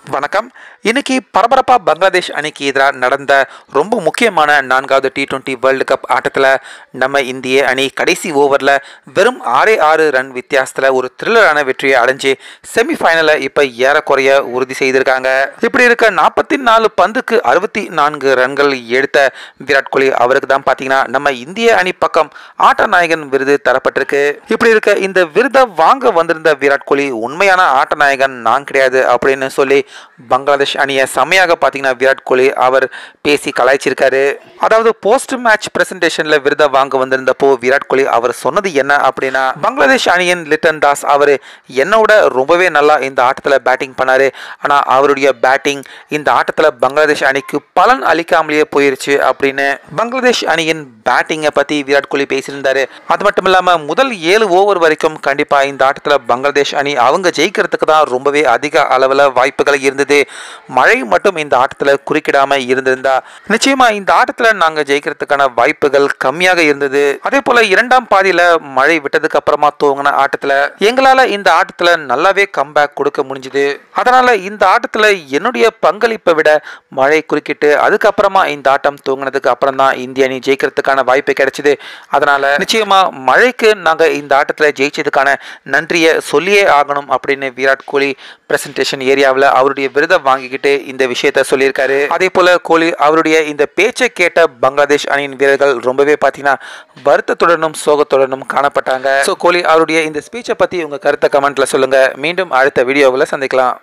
வணக்கம் இன்னைக்கு பரபரப்பா பங்களாதேஷ் அணிக்கு எதிராக நடந்த ரொம்ப முக்கியமான நான்காவது டி டுவெண்ட்டி வேர்ல்டு கப் ஆட்டத்தில் நம்ம இந்திய அணி கடைசி ஓவரில் வெறும் ஆறே ஆறு ரன் வித்தியாசத்தில் ஒரு த்ரில்லரான வெற்றியை அடைஞ்சு செமிஃபைனலை இப்போ ஏறக்குறைய உறுதி செய்திருக்காங்க இப்படி இருக்க நாற்பத்தி நாலு பந்துக்கு அறுபத்தி நான்கு ரன்கள் எடுத்த விராட் கோலி அவருக்கு தான் பார்த்தீங்கன்னா நம்ம இந்திய அணி பக்கம் ஆட்ட நாயகன் விருது தரப்பட்டிருக்கு இப்படி இருக்க இந்த விருதை வாங்க வந்திருந்த விராட் கோலி உண்மையான ஆட்ட நாயகன் நான் கிடையாது அப்படின்னு சொல்லி பங்களாதேஷ் அணியை செம்மையாக பார்த்தீங்கன்னா விராட் கோலி அவர் பேசி கலாய்ச்சிருக்காரு அதாவது போஸ்ட் மேட்ச் பிரசன்டேஷன்ல விருதை வாங்க வந்திருந்தப்போ விராட் கோலி அவர் சொன்னது என்ன அப்படின்னா பங்களாதேஷ் அணியின் லிட்டன் தாஸ் அவர் என்னோட ரொம்பவே நல்லா இந்த ஆட்டத்தில் பேட்டிங் பண்ணாரு ஆனால் அவருடைய பேட்டிங் இந்த ஆட்டத்தில் பங்களாதேஷ் அணிக்கு பலன் அளிக்காமலேயே போயிருச்சு அப்படின்னு பங்களாதேஷ் அணியின் பேட்டிங்கை பற்றி விராட் கோலி பேசியிருந்தாரு அது மட்டும் இல்லாமல் முதல் ஏழு ஓவர் வரைக்கும் கண்டிப்பாக இந்த ஆட்டத்தில் பங்களாதேஷ் அணி அவங்க ஜெயிக்கிறதுக்கு தான் ரொம்பவே அதிக அளவில் வாய்ப்புகள் இருந்தது மழை மட்டும் இந்த ஆட்டத்தில் குறுக்கிடாம இருந்திருந்தா நிச்சயமா இந்த ஆட்டத்தில் நாங்கள் ஜெயிக்கிறதுக்கான வாய்ப்புகள் கம்மியாக இருந்தது அதே போல இரண்டாம் பாதியில மழை விட்டதுக்கு அப்புறமா துவங்கின ஆட்டத்தில் எங்களால் இந்த ஆட்டத்தில் நல்லாவே கம்பேக் கொடுக்க முடிஞ்சுது அதனால இந்த ஆட்டத்தில் என்னுடைய பங்களிப்பை விட மழை குறுக்கிட்டு அதுக்கப்புறமா இந்த ஆட்டம் துவங்கினதுக்கு அப்புறம் தான் இந்திய அணி ஜெயிக்கிறதுக்கான வாய்ப்பு கிடைச்சிது அதனால நிச்சயமா மழைக்கு நாங்கள் இந்த ஆட்டத்தில் ஜெயிச்சதுக்கான நன்றியை சொல்லியே ஆகணும் அப்படின்னு விராட் கோலி பிரசன்டேஷன் ஏரியாவில் அவருடைய விருதை வாங்கிக்கிட்டு இந்த விஷயத்த சொல்லியிருக்காரு அதே போல கோலி அவருடைய இந்த பேச்சை கேட்ட பங்களாதேஷ் அணியின் வீரர்கள் ரொம்பவே பார்த்தீங்கன்னா வருத்தத்துடனும் சோகத்துடனும் காணப்பட்டாங்க ஸோ கோலி அவருடைய இந்த ஸ்பீச்சை பற்றி உங்கள் கருத்தை கமெண்ட்ல சொல்லுங்க மீண்டும் அடுத்த வீடியோவில் சந்திக்கலாம்